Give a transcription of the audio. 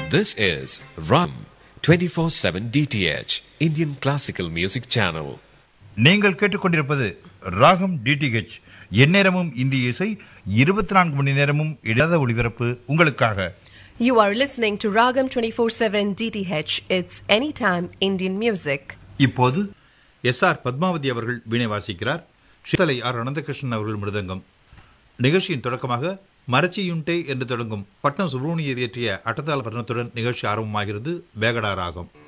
This is Ram 24/7 DTH Indian Classical Music Channel. நீங்கள் கேட்டுக்கொண்டிருப்பது ராகம் டிடிஹெச் எந்நேரமும் இந்திய இசை இருபத்தி நான்கு மணி நேரமும் இடாத ஒளிபரப்பு உங்களுக்காக You are listening to Ragam 24/7 DTH. It's anytime Indian music. இப்போது எஸ் ஆர் பத்மாவதி அவர்கள் வீணை வாசிக்கிறார் ஸ்ரீதலை ஆர் அனந்தகிருஷ்ணன் அவர்கள் மிருதங்கம் நிகழ்ச்சியின் தொடக்கமாக மரச்சியுண்டே என்று தொடங்கும் பட்னம் சுப்ரமணியர் இயற்றிய அட்டத்தாள பட்டணத்துடன் நிகழ்ச்சி ஆரம்பமாகிறது வேகடா ராகம்